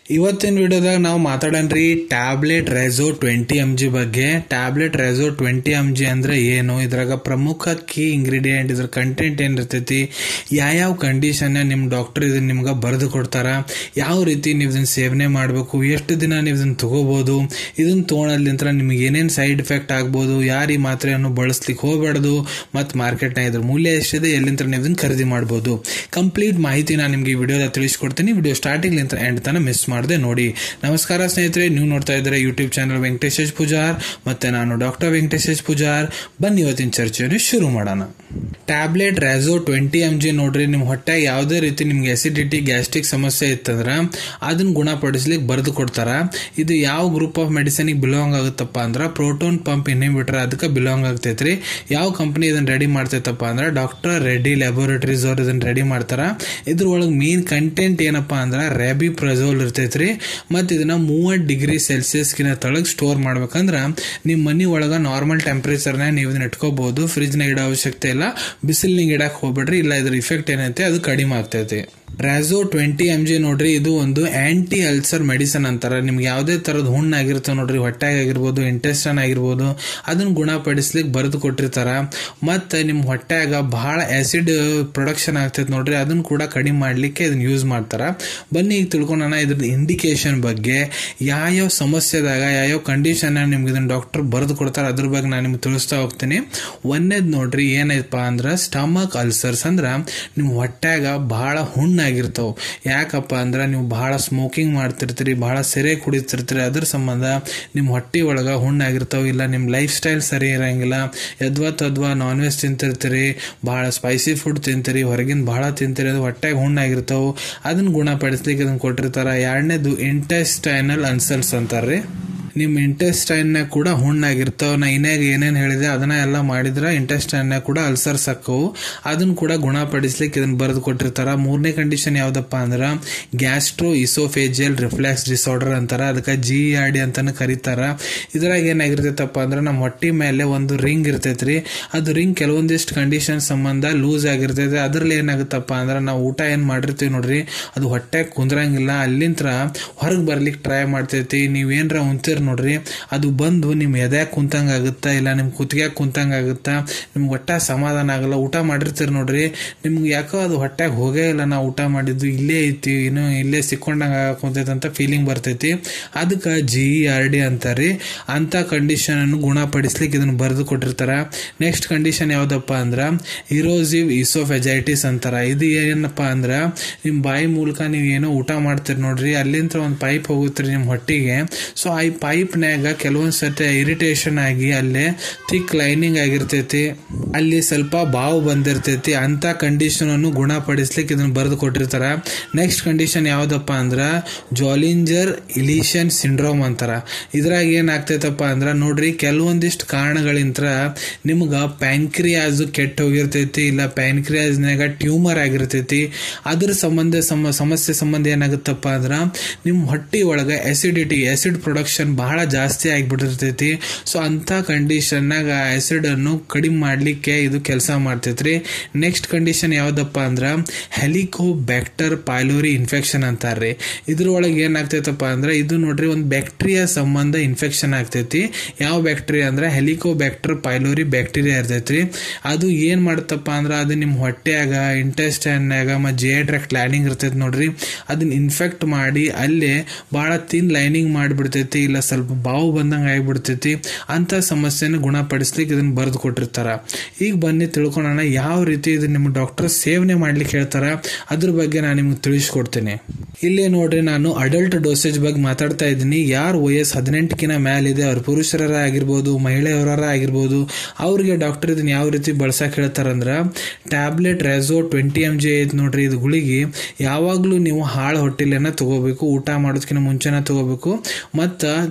ಇವತ್ತಿನ ವಿಡಿಯೋದಾಗ ನಾವು ಮಾತಾಡೋಣ್ರಿ tablet Razo twenty M G ಬಗ್ಗೆ tablet Razo twenty M G ಅಂದ್ರೆ ಏನು ಇದ್ರಾಗ ಪ್ರಮುಖ ಕೀ ಇಂಗ್ರೀಡಿಯೆಂಟ್ ಇದ್ರ ಕಂಟೆಂಟ್ ಏನಿರ್ತೈತಿ ಯಾವ್ಯಾವ ಕಂಡೀಷನ್ ನಿಮ್ಮ ಡಾಕ್ಟರ್ ಇದನ್ನ ನಿಮ್ಗೆ ಬರೆದು ಕೊಡ್ತಾರ ಯಾವ ರೀತಿ ನೀವು ಇದನ್ನ ಸೇವನೆ ಮಾಡಬೇಕು ಎಷ್ಟು ದಿನ ನೀವು ಇದನ್ನ ತಗೋಬಹುದು ಇದನ್ನ ತೊಗೊಳೋದ್ಲಿಂತ್ರ ನಿಮ್ಗೆ ಏನೇನು ಸೈಡ್ ಎಫೆಕ್ಟ್ ಆಗ್ಬೋದು ಯಾರು ಈ ಮಾತ್ರೆಯನ್ನು ಬಳಸ್ಲಿಕ್ಕೆ ಹೋಗಬಾರ್ದು ಮತ್ತು ಮಾರ್ಕೆಟ್ನಾಗ ಇದ್ರ ಮೂಲ್ಯ ಎಷ್ಟಿದೆ ಎಲ್ಲಿಂದ ನೀವು ಇದನ್ನ ಖರೀದಿ ಮಾಡ್ಬೋದು ಕಂಪ್ಲೀಟ್ ಮಾಹಿತಿ ನಾನು ನಿಮಗೆ ಈ ವಿಡಿಯೋದ ತಿಳಿಸ್ಕೊಡ್ತೀನಿ ವಿಡಿಯೋ ಸ್ಟಾರ್ಟಿಂಗ್ ಲಿಂತ ಎಂಡ್ ತನಕ ಮಿಸ್ ಮಾಡದೆ ನೋಡಿ ನಮಸ್ಕಾರ ಸ್ನೇಹಿತರೆ ನೀವು ನೋಡ್ತಾ ಇದ್ದಾರೆ YouTube channel Venkatesh H Pujar ಮತ್ತೆ ನಾನು ಡಾಕ್ಟರ್ ವೆಂಕಟೇಶ್ ಎಚ್ ಪೂಜಾರ್ ಬನ್ನಿ ಇವತ್ತಿನ ಚರ್ಚೆಯನ್ನು ಶುರು ಮಾಡೋಣ tablet Razo twenty M G ನೋಡ್ರಿ ನಿಮ್ಮ ಹೊಟ್ಟೆಗೆ ಯಾವುದೇ ರೀತಿ ನಿಮ್ಗೆ ಎಸಿಡಿಟಿ ಗ್ಯಾಸ್ಟ್ರಿಕ್ ಸಮಸ್ಯೆ ಇತ್ತಂದ್ರೆ ಅದನ್ನ ಗುಣಪಡಿಸ್ಲಿಕ್ಕೆ ಬರೆದು ಕೊಡ್ತಾರ ಇದು ಯಾವ ಗ್ರೂಪ್ ಆಫ್ ಮೆಡಿಸಿನಿಗೆ ಬಿಲಾಂಗ್ ಆಗುತ್ತಪ್ಪ ಅಂದ್ರೆ ಪ್ರೋಟೋನ್ ಪಂಪ್ ಇನ್ಹಿಬಿಟರ್ ಅದಕ್ಕೆ ಬಿಲಾಂಗ್ ಆಗ್ತೈತ್ರಿ ಯಾವ ಕಂಪನಿ ಇದನ್ನ ರೆಡಿ ಮಾಡ್ತೈತಪ್ಪ ಅಂದ್ರೆ ಡಾಕ್ಟರ್ ರೆಡ್ಡಿ ಲ್ಯಾಬೋರೇಟರೀಸ್ ಅವ್ರು ಇದನ್ನ ರೆಡಿ ಮಾಡ್ತಾರ ಇದ್ರೊಳಗೆ ಮೇನ್ ಕಂಟೆಂಟ್ ಏನಪ್ಪಾ ಅಂದ್ರೆ ರ್ಯಾಬಿ ಪ್ರಜೋಲ್ ಇರ್ತೈತ್ರಿ ಮತ್ತು ಇದನ್ನ ಮೂವತ್ತು ಡಿಗ್ರಿ ಸೆಲ್ಸಿಯಸ್ಗಿನ ತಳಗ್ ಸ್ಟೋರ್ ಮಾಡ್ಬೇಕಂದ್ರೆ ನಿಮ್ಮ ಮನೆ ಒಳಗೆ ನಾರ್ಮಲ್ ಟೆಂಪ್ರೇಚರ್ನ ನೀವು ಇದನ್ನ ಇಟ್ಕೋಬಹುದು ಫ್ರಿಜ್ನಾಗ ಇಡೋ ಅವಶ್ಯಕತೆ ಇಲ್ಲ ಬಿಸಿಲಿನಾಗ ಇಡಕ್ಕೆ ಹೋಗ್ಬೇಡ್ರಿ ಇಲ್ಲ ಇದ್ರ ಇಫೆಕ್ಟ್ ಏನೈತೆ ಅದು ಕಡಿಮೆ ಆಗ್ತೈತಿ ರ್ಯಾಸೋ ಟ್ವೆಂಟಿ ಎಮ್ ಜಿ ನೋಡ್ರಿ ಇದು ಒಂದು ಆಂಟಿ ಅಲ್ಸರ್ ಮೆಡಿಸನ್ ಅಂತಾರೆ ನಿಮ್ಗೆ ಯಾವುದೇ ಥರದ ಹುಣ್ಣು ಆಗಿರ್ತವೆ ನೋಡ್ರಿ ಹೊಟ್ಟೆಗೆ ಆಗಿರ್ಬೋದು ಇಂಟೆಸ್ಟನ್ ಆಗಿರ್ಬೋದು ಅದನ್ನ ಗುಣಪಡಿಸ್ಲಿಕ್ಕೆ ಬರೆದು ಕೊಟ್ಟಿರ್ತಾರ ಮತ್ತು ನಿಮ್ಮ ಹೊಟ್ಟೆಯಾಗ ಬಹಳ ಆ್ಯಸಿಡ್ ಪ್ರೊಡಕ್ಷನ್ ಆಗ್ತೈತೆ ನೋಡ್ರಿ ಅದನ್ನ ಕೂಡ ಕಡಿಮೆ ಮಾಡಲಿಕ್ಕೆ ಇದನ್ನ ಯೂಸ್ ಮಾಡ್ತಾರ ಬನ್ನಿ ಈಗ ತಿಳ್ಕೊಳ್ಳೋಣ ಇದ್ರದ್ದು ಇಂಡಿಕೇಶನ್ ಬಗ್ಗೆ ಯಾವ್ಯಾವ ಸಮಸ್ಯೆದಾಗ ಯಾವ್ಯಾವ ಕಂಡೀಷನ್ ನಿಮ್ಗೆ ಇದನ್ನ ಡಾಕ್ಟರ್ ಬರೆದು ಕೊಡ್ತಾರೆ ಅದ್ರ ಬಗ್ಗೆ ನಾನು ನಿಮ್ಗೆ ತಿಳಿಸ್ತಾ ಹೋಗ್ತೀನಿ ಒಂದೇದು ನೋಡ್ರಿ ಏನೈತಪ್ಪ ಅಂದ್ರೆ ಸ್ಟಮಕ್ ಅಲ್ಸರ್ಸ್ ಅಂದ್ರೆ ನಿಮ್ಮ ಹೊಟ್ಯಾಗ ಬಹಳ ಹುಣ್ಣಾಗಿರ್ತಾವೆ ಯಾಕಪ್ಪ ಅಂದ್ರೆ ನೀವು ಬಹಳ ಸ್ಮೋಕಿಂಗ್ ಮಾಡ್ತಿರ್ತೀರಿ ಬಹಳ ಸೆರೆ ಕುಡಿತಿರ್ತೀರಿ ಅದ್ರ ಸಂಬಂಧ ನಿಮ್ಮ ಹೊಟ್ಟೆ ಒಳಗೆ ಹುಣ್ಣಾಗಿರ್ತಾವೆ ಇಲ್ಲ ನಿಮ್ಮ ಲೈಫ್ ಸ್ಟೈಲ್ ಸರಿ ಇರಂಗಿಲ್ಲ ಯದ್ವಾ ತದ್ವಾ ನಾನ್ ವೆಜ್ ತಿಂತಿರ್ತೀರಿ ಭಾಳ ಸ್ಪೈಸಿ ಫುಡ್ ತಿಂತೀರಿ ಹೊರಗಿನ ಭಾಳ ತಿಂತೀರಿ ಅದು ಹೊಟ್ಟೆಗೆ ಹುಣ್ಣಾಗಿರ್ತಾವೆ ಅದನ್ನ ಗುಣಪಡಿಸ್ಲಿಕ್ಕೆ ಇದನ್ನ ಕೊಟ್ಟಿರ್ತಾರ ಎರಡನೇದು ಇಂಟೆಸ್ಟೈನಲ್ ಅನ್ಸಲ್ಸ್ ಅಂತಾರ್ರಿ ನಿಮ್ಮ ಇಂಟೆಸ್ಟೈನ್ನಾಗ ಕೂಡ ಹುಣ್ಣಾಗಿರ್ತಾವ ನಾ ಇನ್ನಾಗ ಏನೇನು ಹೇಳಿದೆ ಅದನ್ನ ಎಲ್ಲ ಮಾಡಿದ್ರೆ ಇಂಟೆಸ್ಟೈನ್ನಾಗ ಕೂಡ ಅಲ್ಸರ್ಸ್ ಹಾಕವು ಅದನ್ನ ಕೂಡ ಗುಣಪಡಿಸ್ಲಿಕ್ಕೆ ಇದನ್ನ ಬರೆದು ಕೊಟ್ಟಿರ್ತಾರ ಮೂರನೇ ಕಂಡೀಷನ್ ಯಾವ್ದಪ್ಪ ಅಂದ್ರೆ ಗ್ಯಾಸ್ಟ್ರೋ ಇಸೋಫೇಜಿಯಲ್ ರಿಫ್ಲೆಕ್ಸ್ ಡಿಸಾರ್ಡರ್ ಅಂತಾರ ಅದಕ್ಕೆ ಜಿ ಆರ್ ಡಿ ಅಂತಾನೆ ಕರೀತಾರ ಇದ್ರಾಗ ಏನಾಗಿರ್ತೈತಪ್ಪ ಅಂದ್ರೆ ನಮ್ಮ ಹೊಟ್ಟೆ ಮೇಲೆ ಒಂದು ರಿಂಗ್ ಇರ್ತೈತ್ರಿ ಅದು ರಿಂಗ್ ಕೆಲವೊಂದಿಷ್ಟು ಕಂಡೀಷನ್ ಸಂಬಂಧ ಲೂಸ್ ಆಗಿರ್ತೈತೆ ಅದ್ರಲ್ಲಿ ಏನಾಗುತ್ತಪ್ಪ ಅಂದ್ರೆ ನಾವು ಊಟ ಏನು ಮಾಡಿರ್ತೀವಿ ನೋಡ್ರಿ ಅದು ಹೊಟ್ಟೆ ಕುಂದ್ರಂಗಿಲ್ಲ ಅಲ್ಲಿಂತ್ರ ಹೊರಗೆ ಬರ್ಲಿಕ್ಕೆ ಟ್ರೈ ಮಾಡ್ತೈತಿ ನೀವೇನ್ರ ಉಂತಿರ್ ನೋಡ್ರಿ ಅದು ಬಂದು ನಿಮ್ಮ ಎದ್ಯಾಗ ಕುಂತಂಗ ಆಗುತ್ತಾ ಇಲ್ಲ ನಿಮ್ಮ ಕುತ್ತಿಗೆ ಕುಂತಂಗ ಆಗುತ್ತಾ ನಿಮ್ಗೆ ಹೊಟ್ಟೆ ಸಮಾಧಾನ ಆಗಲ್ಲ ಊಟ ಮಾಡಿರ್ತೀರಿ ನೋಡ್ರಿ ನಿಮ್ಗೆ ಯಾಕೋ ಅದು ಹೊಟ್ಟೆಗೆ ಹೋಗೇ ಇಲ್ಲ ನಾವು ಊಟ ಮಾಡಿದ್ದು ಇಲ್ಲೇ ಐತಿ ಏನು ಇಲ್ಲೇ ಸಿಕ್ಕೊಂಡಂಗ ಕುಂತೈತೆ ಅಂತ ಫೀಲಿಂಗ್ ಬರ್ತೈತಿ ಅದಕ್ಕೆ ಜಿ ಆರ್ ಡಿ ಅಂತಾರ್ರಿ ಅಂತ ಕಂಡೀಷನ್ ಅನ್ನು ಗುಣಪಡಿಸ್ಲಿಕ್ಕೆ ಇದನ್ನ ಬರೆದು ಕೊಟ್ಟಿರ್ತಾರ ನೆಕ್ಸ್ಟ್ ಕಂಡೀಷನ್ ಯಾವ್ದಪ್ಪ ಅಂದ್ರ ಇರೋಸಿವ್ ಇಸೋಫೆಜೈಟಿಸ್ ಅಂತಾರ ಇದು ಏನಪ್ಪ ಅಂದ್ರ ನಿಮ್ಮ ಬಾಯಿ ಮೂಲಕ ನೀವು ಏನೋ ಊಟ ಮಾಡ್ತೀರಿ ನೋಡ್ರಿ ಅಲ್ಲಿಂದ ಒಂದು ಪೈಪ್ ಹೋಗುತ್ತೆ ನಿಮ್ಮ ಹೊಟ್ಟಿಗೆ ಸೊ ಆ ಪೈಪ್ನ್ಯಾಗ ಕೆಲವೊಂದ್ ಸತಿ ಇರಿಟೇಷನ್ ಆಗಿ ಅಲ್ಲೇ ಥಿಕ್ ಲೈನಿಂಗ್ ಆಗಿರ್ತೈತಿ ಅಲ್ಲಿ ಸ್ವಲ್ಪ ಬಾವು ಬಂದಿರ್ತೈತಿ ಅಂತ ಕಂಡೀಷನ್ ಅನ್ನು ಗುಣಪಡಿಸ್ಲಿಕ್ಕೆ ಇದನ್ನ ಬರೆದು ಕೊಟ್ಟಿರ್ತಾರ ನೆಕ್ಸ್ಟ್ ಕಂಡೀಷನ್ ಯಾವ್ದಪ್ಪ ಅಂದ್ರ ಜಾಲಿಂಜರ್ ಇಲಿಷನ್ ಸಿಂಡ್ರೋಮ್ ಅಂತಾರ ಇದ್ರಾಗ ಏನಾಗ್ತೈತಪ್ಪ ಅಂದ್ರ ನೋಡ್ರಿ ಕೆಲವೊಂದಿಷ್ಟು ಕಾರಣಗಳಿಂತ್ರ ನಿಮ್ಗ ಪ್ಯಾಂಕ್ರಿಯಾಸ್ ಕೆಟ್ಟ ಹೋಗಿರ್ತೈತಿ ಇಲ್ಲ ಪ್ಯಾಂಕ್ರಿಯಾಸ್ನಾಗ ಟ್ಯೂಮರ್ ಆಗಿರ್ತೈತಿ ಅದ್ರ ಸಂಬಂಧ ಸಮ ಸಮಸ್ಯೆ ಸಂಬಂಧ ಏನಾಗುತ್ತಪ್ಪ ಅಂದ್ರ ನಿಮ್ಮ ಹೊಟ್ಟಿ ಒಳಗೆ ಆಸಿಡಿಟಿ ಆಸಿಡ್ ಪ್ರೊಡಕ್ಷನ್ ಬಹಳ ಜಾಸ್ತಿ ಆಗಿಬಿಟ್ಟಿರ್ತೈತಿ ಸೊ ಅಂತ ಕಂಡೀಷನ್ನಾಗ ಆಸಿಡ್ ಅನ್ನು ಕಡಿಮೆ ಮಾಡ್ಲಿಕ್ಕೆ ಇದು ಕೆಲಸ ಮಾಡ್ತೈತ್ರಿ ನೆಕ್ಸ್ಟ್ ಕಂಡೀಷನ್ ಯಾವ್ದಪ್ಪ ಅಂದ್ರ ಹೆಲಿಕೋ ಬ್ಯಾಕ್ಟರ್ ಪೈಲೋರಿ ಇನ್ಫೆಕ್ಷನ್ ಅಂತಾರ್ರಿ ಇದ್ರೊಳಗೆ ಏನಾಗ್ತೈತಪ್ಪ ಅಂದ್ರೆ ಇದು ನೋಡ್ರಿ ಒಂದು ಬ್ಯಾಕ್ಟೀರಿಯಾ ಸಂಬಂಧ ಇನ್ಫೆಕ್ಷನ್ ಆಗ್ತೈತಿ ಯಾವ ಬ್ಯಾಕ್ಟೀರಿಯಾ ಅಂದ್ರೆ ಹೆಲಿಕೋ ಬ್ಯಾಕ್ಟರ್ ಪೈಲೋರಿ ಬ್ಯಾಕ್ಟೀರಿಯಾ ಇರ್ತೈತ್ರಿ ಅದು ಏನ್ ಮಾಡುತ್ತಪ್ಪ ಅಂದ್ರೆ ಅದು ನಿಮ್ಮ ಹೊಟ್ಟೆಯಾಗ ಇಂಟೆಸ್ಟೈನ್ನಾಗ ಮತ್ತು ಜಿಯಾಟ್ರಾಕ್ಟ್ ಲೈನಿಂಗ್ ಇರ್ತೈತಿ ನೋಡ್ರಿ ಅದನ್ನ ಇನ್ಫೆಕ್ಟ್ ಮಾಡಿ ಅಲ್ಲೇ ಭಾಳ ತಿನ್ ಲೈನಿಂಗ್ ಮಾಡಿಬಿಡ್ತೈತಿ ಇಲ್ಲ ಸ್ವಲ್ಪ ಬಾವು ಬಂದಂಗೆ ಆಗಿಬಿಡ್ತೈತಿ ಅಂತ ಸಮಸ್ಯೆನ ಗುಣಪಡಿಸ್ಲಿಕ್ಕೆ ಇದನ್ನ ಬರೆದು ಕೊಟ್ಟಿರ್ತಾರ ಈಗ ಬನ್ನಿ ತಿಳ್ಕೊಳ್ಳೋಣ ಯಾವ ರೀತಿ ಇದನ್ನ ನಿಮ್ಮ ಡಾಕ್ಟರ್ ಸೇವನೆ ಮಾಡ್ಲಿಕ್ಕೆ ಹೇಳ್ತಾರ ಅದ್ರ ಬಗ್ಗೆ ನಾನು ನಿಮ್ಗೆ ತಿಳಿಸ್ಕೊಡ್ತೇನೆ ಇಲ್ಲಿ ನೋಡ್ರಿ ನಾನು ಅಡಲ್ಟ್ ಡೋಸೇಜ್ ಬಗ್ಗೆ ಮಾತಾಡ್ತಾ ಇದ್ದೀನಿ ಯಾರು ವಯಸ್ಸು ಹದಿನೆಂಟಕ್ಕಿಂತ ಮೇಲಿದೆ ಅವ್ರ ಪುರುಷರ ಆಗಿರ್ಬೋದು ಮಹಿಳೆಯರ ಆಗಿರ್ಬೋದು ಅವ್ರಿಗೆ ಡಾಕ್ಟರ್ ಇದನ್ನ ಯಾವ ರೀತಿ ಬಳಸಕ್ಕೆ ಹೇಳ್ತಾರಂದ್ರ tablet Razo twenty M G ಐತೆ ನೋಡ್ರಿ ಇದು ಗುಳಿಗೆ ಯಾವಾಗಲೂ ನೀವು ಹಾಳು ಹೊಟ್ಟಿಲೆನ ತಗೋಬೇಕು ಊಟ ಮಾಡೋದಕ್ಕಿಂತ ಮುಂಚೆನ ತಗೋಬೇಕು ಮತ್ತು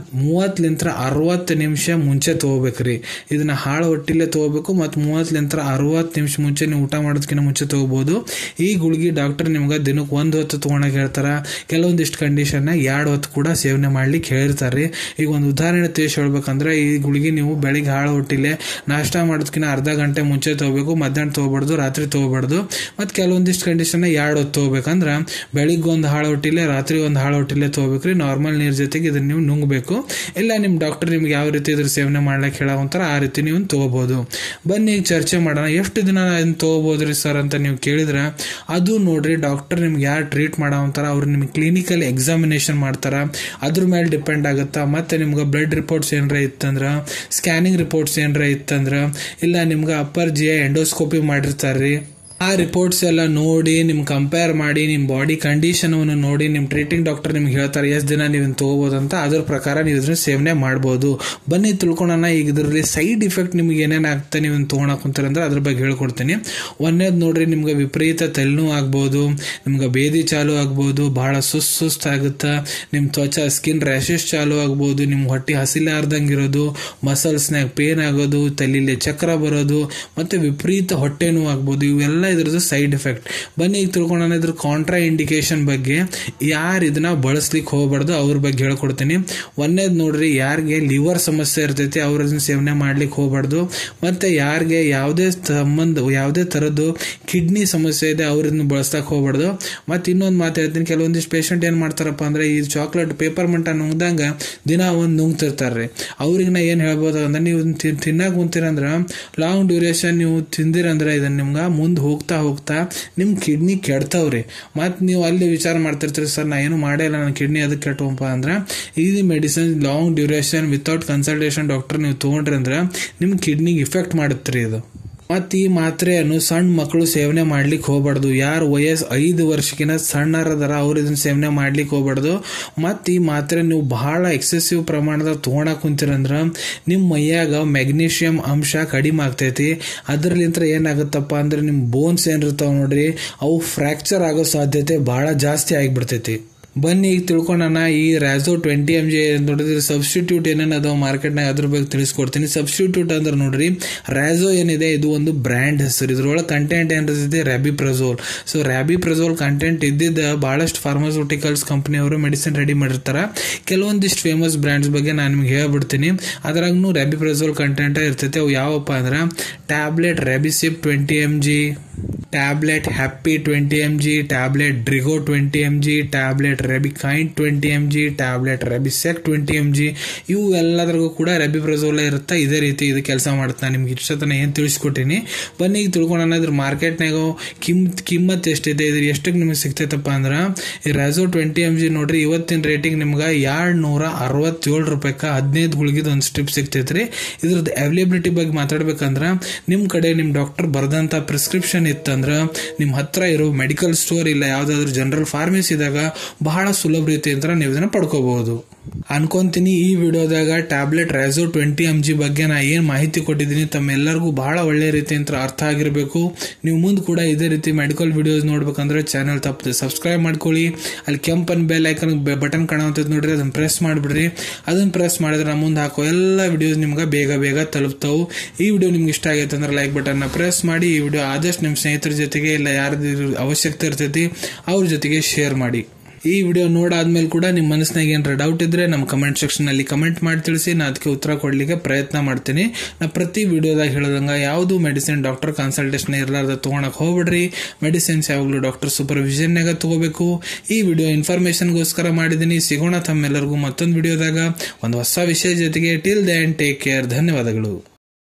ಮೂವತ್ತಲಿಂತ್ರ ಅರವತ್ತು ನಿಮಿಷ ಮುಂಚೆ ತೊಗೋಬೇಕ್ರಿ ಇದನ್ನ ಹಾಳು ಹೊಟ್ಟಿಲೆ ತೊಗೋಬೇಕು ಮತ್ತು ಮೂವತ್ತಲಿಂತ್ರ ಅರವತ್ತು ನಿಮಿಷ ಮುಂಚೆ ನೀವು ಊಟ ಮಾಡೋದಕ್ಕಿಂತ ಮುಂಚೆ ತೊಗೋಬೋದು ಈ ಗುಳಿಗೆ ಡಾಕ್ಟರ್ ನಿಮ್ಗೆ ದಿನಕ್ಕೆ ಒಂದು ಹೊತ್ತು ತೊಗೊಳಕ್ಕೆ ಹೇಳ್ತಾರೆ ಕೆಲವೊಂದಿಷ್ಟು ಕಂಡೀಷನ್ನಾಗ ಎರಡು ಹೊತ್ತು ಕೂಡ ಸೇವನೆ ಮಾಡ್ಲಿಕ್ಕೆ ಹೇಳಿರ್ತಾರೆ ಈಗ ಒಂದು ಉದಾಹರಣೆ ತಿಳಿಸಿ ಹೇಳ್ಬೇಕಂದ್ರೆ ಈ ಗುಳಿಗೆ ನೀವು ಬೆಳಿಗ್ಗೆ ಹಾಳು ಹೊಟ್ಟಿಲೆ ನಾಷ್ಟ ಮಾಡೋದಕ್ಕಿಂತ ಅರ್ಧ ಗಂಟೆ ಮುಂಚೆ ತೊಗೋಬೇಕು ಮಧ್ಯಾಹ್ನ ತೊಗೋಬಾರ್ದು ರಾತ್ರಿ ತೊಗೋಬಾರ್ದು ಮತ್ತು ಕೆಲವೊಂದಿಷ್ಟು ಕಂಡೀಷನ್ ಎರಡು ಹೊತ್ತು ತೊಗೋಬೇಕಂದ್ರೆ ಬೆಳಿಗ್ಗೆ ಒಂದು ಹಾಳು ಹೊಟ್ಟಿಲೆ ರಾತ್ರಿ ಒಂದು ಹಾಳು ಹೊಟ್ಟಿಲೆ ತೊಗೋಬೇಕ್ರಿ ನಾರ್ಮಲ್ ನೀರು ಜೊತೆಗೆ ಇದನ್ನ ನೀವು ನುಂಗಬೇಕು ಇಲ್ಲ ನಿಮ್ಮ ಡಾಕ್ಟರ್ ನಿಮ್ಗೆ ಯಾವ ರೀತಿ ಇದ್ರ ಸೇವನೆ ಮಾಡ್ಲಿಕ್ಕೆ ಹೇಳೋಂತಾರ ಆ ರೀತಿ ನೀವು ತೊಗೋಬೋದು ಬನ್ನಿ ಈಗ ಚರ್ಚೆ ಮಾಡೋಣ ಎಷ್ಟು ದಿನ ಇದನ್ನ ತೊಗೋಬೋದ್ರಿ ಸರ್ ಅಂತ ನೀವು ಕೇಳಿದ್ರೆ ಅದು ನೋಡ್ರಿ ಡಾಕ್ಟರ್ ನಿಮ್ಗೆ ಯಾರು ಟ್ರೀಟ್ ಮಾಡೋ ಅಂತಾರ ಅವ್ರು ನಿಮ್ಗೆ ಕ್ಲಿನಿಕಲ್ ಎಕ್ಸಾಮಿನೇಷನ್ ಮಾಡ್ತಾರ ಅದ್ರ ಮೇಲೆ ಡಿಪೆಂಡ್ ಆಗುತ್ತಾ ಮತ್ತೆ ನಿಮ್ಗೆ ಬ್ಲಡ್ ರಿಪೋರ್ಟ್ಸ್ ಏನಾರ ಇತ್ತಂದ್ರೆ ಸ್ಕ್ಯಾನಿಂಗ್ ರಿಪೋರ್ಟ್ಸ್ ಏನಾರ ಇತ್ತಂದ್ರೆ ಇಲ್ಲ ನಿಮ್ಗೆ ಅಪ್ಪರ್ ಜಿ ಎಂಡೋಸ್ಕೋಪಿ ಮಾಡಿರ್ತಾರ್ರಿ ಆ ರಿಪೋರ್ಟ್ಸ್ ಎಲ್ಲ ನೋಡಿ ನಿಮ್ ಕಂಪೇರ್ ಮಾಡಿ ನಿಮ್ಮ ಬಾಡಿ ಕಂಡೀಷನ್ ಅನ್ನು ನೋಡಿ ನಿಮ್ಮ ಟ್ರೀಟಿಂಗ್ ಡಾಕ್ಟರ್ ನಿಮ್ಗೆ ಹೇಳ್ತಾರೆ ಎಷ್ಟು ದಿನ ನೀವು ತಗೋಬಹುದು ಅಂತ ಅದ್ರ ಪ್ರಕಾರ ನೀವು ಇದನ್ನ ಸೇವನೆ ಮಾಡ್ಬೋದು ಬನ್ನಿ ತಿಳ್ಕೊಳೋಣ ಈಗ ಇದರಲ್ಲಿ ಸೈಡ್ ಇಫೆಕ್ಟ್ ನಿಮ್ಗೆ ಏನೇನು ಆಗ್ತಾ ನೀವು ತೊಗೊಳಕ್ ಕುಂತೀರ ಅಂದ್ರೆ ಅದ್ರ ಬಗ್ಗೆ ಹೇಳ್ಕೊಡ್ತೀನಿ ಒಂದೇದು ನೋಡ್ರಿ ನಿಮ್ಗೆ ವಿಪರೀತ ತಲೆನೋವು ಆಗ್ಬೋದು ನಿಮ್ಗೆ ಬೇದಿ ಚಾಲು ಆಗ್ಬೋದು ಬಹಳ ಸುಸ್ತು ಸುಸ್ತು ಆಗುತ್ತಾ ನಿಮ್ಮ ತ್ವಚ ಸ್ಕಿನ್ ರ್ಯಾಷಸ್ ಚಾಲು ಆಗ್ಬೋದು ನಿಮ್ಮ ಹೊಟ್ಟೆ ಹಸಿಲಾರ್ದಂಗೆ ಇರೋದು ಮಸಲ್ಸ್ನಾಗ ಪೇನ್ ಆಗೋದು ತಲೆಯಲ್ಲಿ ಚಕ್ರ ಬರೋದು ಮತ್ತೆ ವಿಪರೀತ ಹೊಟ್ಟೆ ನೋವು ಆಗ್ಬೋದು ಇವೆಲ್ಲ ಇದ್ರದ್ದು ಸೈಡ್ ಎಫೆಕ್ಟ್ ಬನ್ನಿ ಈಗ ತಿಳ್ಕೊಳ್ಳೋಣ ಇದ್ರ ಕಾಂಟ್ರಾ ಇಂಡಿಕೇಶನ್ ಬಗ್ಗೆ ಯಾರು ಇದನ್ನ ಬಳಸ್ಲಿಕ್ಕೆ ಹೋಗ್ಬಾರ್ದು ಅವ್ರ ಬಗ್ಗೆ ಹೇಳ್ಕೊಡ್ತೀನಿ ಒಂದೇದು ನೋಡ್ರಿ ಯಾರಿಗೆ ಲಿವರ್ ಸಮಸ್ಯೆ ಇರ್ತೈತಿ ಅವ್ರ ಅದನ್ನ ಸೇವನೆ ಮಾಡ್ಲಿಕ್ಕೆ ಹೋಗ್ಬಾರ್ದು ಮತ್ತೆ ಯಾರಿಗೆ ಯಾವುದೇ ಸಂಬಂಧ ಯಾವುದೇ ಥರದ್ದು ಕಿಡ್ನಿ ಸಮಸ್ಯೆ ಇದೆ ಅವ್ರ ಇದನ್ನ ಬಳಸ್ಲಕ್ಕೆ ಹೋಗ್ಬಾರ್ದು ಮತ್ತೆ ಇನ್ನೊಂದು ಮಾತು ಹೇಳ್ತೀನಿ ಕೆಲವೊಂದಿಷ್ಟು ಪೇಷಂಟ್ ಏನು ಮಾಡ್ತಾರಪ್ಪ ಅಂದ್ರೆ ಈ ಚಾಕ್ಲೇಟ್ ಪೇಪರ್ ಮಂಟ ನುಂಗ್ದಂಗ ದಿನ ಒಂದು ನುಂಗ್ತಿರ್ತಾರ್ರಿ ಅವ್ರಿಗೆ ನಾ ಏನು ಹೇಳ್ಬೋದು ಅಂದ್ರೆ ನೀವು ತಿನ್- ತಿನ್ನಕ್ ಕುಂತೀರಂದ್ರ ಲಾಂಗ್ ಡ್ಯೂರೇಷನ್ ನೀವು ತಿಂದಿರಂದ್ರೆ ಇದನ್ನ ನಿಮ್ಗೆ ಮುಂದೆ ಹೋಗ್ತಾ ಹೋಗ್ತಾ ನಿಮ್ಮ ಕಿಡ್ನಿ ಕೆಡ್ತಾವ್ರಿ ಮತ್ತು ನೀವು ಅಲ್ಲಿ ವಿಚಾರ ಮಾಡ್ತಿರ್ತೀರಿ ಸರ್ ನಾ ಏನು ಮಾಡೇ ಇಲ್ಲ ನನ್ನ ಕಿಡ್ನಿ ಅದಕ್ಕೆ ಕೆಟ್ಟವಪ್ಪ ಅಂದ್ರೆ ಈ medicine long duration without consultation doctor ನೀವು ತೊಗೊಂಡ್ರಿ ಅಂದ್ರೆ ನಿಮ್ಮ ಕಿಡ್ನಿಗೆ ಇಫೆಕ್ಟ್ ಮಾಡುತ್ತೆ ಇದು ಮತ್ತು ಈ ಮಾತ್ರೆಯನ್ನು ಸಣ್ಣ ಮಕ್ಕಳು ಸೇವನೆ ಮಾಡ್ಲಿಕ್ಕೆ ಹೋಗ್ಬಾರ್ದು ಯಾರು ವಯಸ್ಸು ಐದು ವರ್ಷಕ್ಕಿಂತ ಸಣ್ಣರದಾರ ಅವ್ರು ಇದನ್ನ ಸೇವನೆ ಮಾಡ್ಲಿಕ್ಕೆ ಹೋಗ್ಬಾರ್ದು ಮತ್ತು ಈ ಮಾತ್ರೆ ನೀವು ಬಹಳ ಎಕ್ಸೆಸಿವ್ ಪ್ರಮಾಣದಾಗ ತೊಗೊಳಕ್ ಕುಂತೀರಂದ್ರೆ ನಿಮ್ಮ ಮೈಯಾಗ ಮೆಗ್ನೀಷಿಯಂ ಅಂಶ ಕಡಿಮೆ ಆಗ್ತೈತಿ ಅದರಲ್ಲಿಂತ್ರ ಏನಾಗುತ್ತಪ್ಪ ಅಂದ್ರೆ ನಿಮ್ಮ ಬೋನ್ಸ್ ಏನಿರ್ತಾವ ನೋಡ್ರಿ ಅವು ಫ್ರ್ಯಾಕ್ಚರ್ ಆಗೋ ಸಾಧ್ಯತೆ ಬಹಳ ಜಾಸ್ತಿ ಆಗಿಬಿಡ್ತೈತಿ ಬನ್ನಿ ಈಗ ತಿಳ್ಕೊಳ್ಳೋಣ ಈ ರ್ಯಾಸೋ ಟ್ವೆಂಟಿ ಎಮ್ ಜಿ ನೋಡಿದ್ರೆ ಸಬ್ಸ್ಟಿಟ್ಯೂಟ್ ಏನೇನು ಅದಾವ ಮಾರ್ಕೆಟ್ನಾಗ ಅದ್ರ ಬಗ್ಗೆ ತಿಳಿಸ್ಕೊಡ್ತೀನಿ ಸಬ್ಸ್ಟಿಟ್ಯೂಟ್ ಅಂದ್ರೆ ನೋಡ್ರಿ ರ್ಯಾಸೋ ಏನಿದೆ ಇದು ಒಂದು ಬ್ರ್ಯಾಂಡ್ ಹೆಸರು ಇದ್ರೊಳಗೆ ಕಂಟೆಂಟ್ ಏನಿರ್ತೈತಿ rabeprazole so rabeprazole content ಇದ್ದಿದ್ದ ಬಹಳಷ್ಟು ಫಾರ್ಮಾಸ್ಯೂಟಿಕಲ್ಸ್ ಕಂಪ್ನಿಯವರು ಮೆಡಿಸಿನ್ ರೆಡಿ ಮಾಡಿರ್ತಾರ ಕೆಲವೊಂದಿಷ್ಟು ಫೇಮಸ್ ಬ್ರ್ಯಾಂಡ್ಸ್ ಬಗ್ಗೆ ನಾನು ನಿಮ್ಗೆ ಹೇಳ್ಬಿಡ್ತೀನಿ ಅದ್ರಾಗೂ ರ್ಯಾಬಿ ಪ್ರಜೋಲ್ ಕಂಟೆಂಟ್ ಇರ್ತೈತೆ ಅವು ಯಾವಪ್ಪ ಅಂದ್ರೆ tablet Rabicip twenty M G tablet Happi twenty M G tablet Drigo twenty M G tablet Rebikind twenty M G tablet Rebisec twenty M G ಇವು ಎಲ್ಲದ್ರಾಗೂ ಕೂಡ ರೆಬಿಪ್ರಜೋಲ ಇರುತ್ತೆ ಇದೇ ರೀತಿ ಇದು ಕೆಲಸ ಮಾಡುತ್ತೆ ನಾನು ನಿಮ್ಗೆ ಇಷ್ಟತನ ಏನು ತಿಳಿಸ್ಕೊಟ್ಟಿನಿ ಬನ್ನಿ ಈಗ ತಿಳ್ಕೊಳ್ಳೋಣ ಇದ್ರ ಮಾರ್ಕೆಟ್ನಾಗ ಕಿಮ್ ಕಿಮ್ಮತ್ ಎಷ್ಟಿದೆ ಇದ್ರ ಎಷ್ಟಕ್ಕೆ ನಿಮಗೆ ಸಿಗ್ತೈತಪ್ಪ ಅಂದ್ರೆ ಈ ರ್ಯಾಸೋ ಟ್ವೆಂಟಿ ಎಮ್ ಜಿ ನೋಡ್ರಿ ಇವತ್ತಿನ ರೇಟಿಂಗ್ ನಿಮ್ಗೆ ಎರಡು ನೂರ ಅರವತ್ತೇಳು ರೂಪಾಯಿಕ ಹದಿನೈದು ಗುಳಿಗಿದ ಒಂದು ಸ್ಟ್ರಿಪ್ ಸಿಗ್ತೈತ್ರಿ ಇದ್ರದ್ದು ಅವೈಲೇಬಿಲಿಟಿ ಬಗ್ಗೆ ಮಾತಾಡ್ಬೇಕಂದ್ರೆ ನಿಮ್ಮ ಕಡೆ ನಿಮ್ಮ ಡಾಕ್ಟರ್ ಬರೆದಂಥ ಪ್ರಿಸ್ಕ್ರಿಪ್ಷನ್ ಇತ್ತಂದ್ರೆ ನಿಮ್ಮ ಹತ್ರ ಇರೋ ಮೆಡಿಕಲ್ ಸ್ಟೋರ್ ಇಲ್ಲ ಯಾವುದಾದ್ರೂ ಜನರಲ್ ಫಾರ್ಮಸಿದಾಗ ಬಹಳ ಸುಲಭ ರೀತಿಯಿಂದ ನೀವು ಇದನ್ನ ಪಡ್ಕೋಬಹುದು ಅನ್ಕೊಂತೀನಿ ಈ ವಿಡಿಯೋದಾಗ tablet Razo twenty M G ಬಗ್ಗೆ ನಾ ಏನು ಮಾಹಿತಿ ಕೊಟ್ಟಿದ್ದೀನಿ ತಮ್ಮೆಲ್ಲರಿಗೂ ಬಹಳ ಒಳ್ಳೆ ರೀತಿಯಿಂದ ಅರ್ಥ ಆಗಿರಬೇಕು ನೀವು ಮುಂದೆ ಕೂಡ ಇದೇ ರೀತಿ ಮೆಡಿಕಲ್ ವಿಡಿಯೋಸ್ ನೋಡ್ಬೇಕಂದ್ರೆ ಚಾನಲ್ ತಪ್ಪದೆ ಸಬ್ಸ್ಕ್ರೈಬ್ ಮಾಡ್ಕೊಳ್ಳಿ ಅಲ್ಲಿ ಕೆಂಪನ್ ಬೆಲ್ ಐಕನ್ ಬಟನ್ ಕಾಣುವಂಥದ್ದು ನೋಡ್ರಿ ಅದನ್ನ ಪ್ರೆಸ್ ಮಾಡಿಬಿಡ್ರಿ ಅದನ್ನ ಪ್ರೆಸ್ ಮಾಡಿದ್ರೆ ನಾ ಮುಂದೆ ಹಾಕೋ ಎಲ್ಲ ವಿಡಿಯೋಸ್ ನಿಮ್ಗೆ ಬೇಗ ಬೇಗ ತಲುಪ್ತಾವು ಈ ವಿಡಿಯೋ ನಿಮ್ಗೆ ಇಷ್ಟ ಆಗೈತೆ ಅಂದ್ರೆ ಲೈಕ್ ಬಟನ್ನ ಪ್ರೆಸ್ ಮಾಡಿ ಈ ವಿಡಿಯೋ ಆದಷ್ಟು ನಿಮ್ಮ ಸ್ನೇಹಿತರ ಜೊತೆಗೆ ಇಲ್ಲ ಯಾರ್ದು ಅವಶ್ಯಕತೆ ಇರ್ತೈತಿ ಅವ್ರ ಜೊತೆಗೆ ಶೇರ್ ಮಾಡಿ ಈ ವಿಡಿಯೋ ನೋಡಾದ್ಮೇಲೆ ಕೂಡ ನಿಮ್ಮ ಮನಸ್ಸಿನಾಗ ಏನಾರ ಡೌಟ್ ಇದ್ರೆ ನಮ್ಮ ಕಮೆಂಟ್ ಸೆಕ್ಷನ್ ಅಲ್ಲಿ ಕಮೆಂಟ್ ಮಾಡಿ ತಿಳಿಸಿ ನಾ ಅದಕ್ಕೆ ಉತ್ತರ ಕೊಡ್ಲಿಕ್ಕೆ ಪ್ರಯತ್ನ ಮಾಡ್ತೀನಿ ನಾ ಪ್ರತಿ ವಿಡಿಯೋದಾಗ ಹೇಳದಂಗ ಯಾವುದು ಮೆಡಿಸಿನ್ ಡಾಕ್ಟರ್ ಕನ್ಸಲ್ಟೇಷನ್ ಇರಲಾರ್ದ ತಗೊಳಕ್ ಹೋಗ್ಬಿಡ್ರಿ ಮೆಡಿಸಿನ್ಸ್ ಯಾವಾಗಲೂ ಡಾಕ್ಟರ್ ಸೂಪರ್ವಿಷನ್ನಾಗ ತಗೋಬೇಕು ಈ ವಿಡಿಯೋ ಇನ್ಫಾರ್ಮೇಶನ್ಗೋಸ್ಕರ ಮಾಡಿದ್ದೀನಿ ಸಿಗೋಣ ತಮ್ಮೆಲ್ಲರಿಗೂ ಮತ್ತೊಂದು ವಿಡಿಯೋದಾಗ ಒಂದು ಹೊಸ ವಿಷಯ ಜೊತೆಗೆ ಟಿಲ್ ದೆನ್ ಟೇಕ್ ಕೇರ್ ಧನ್ಯವಾದಗಳು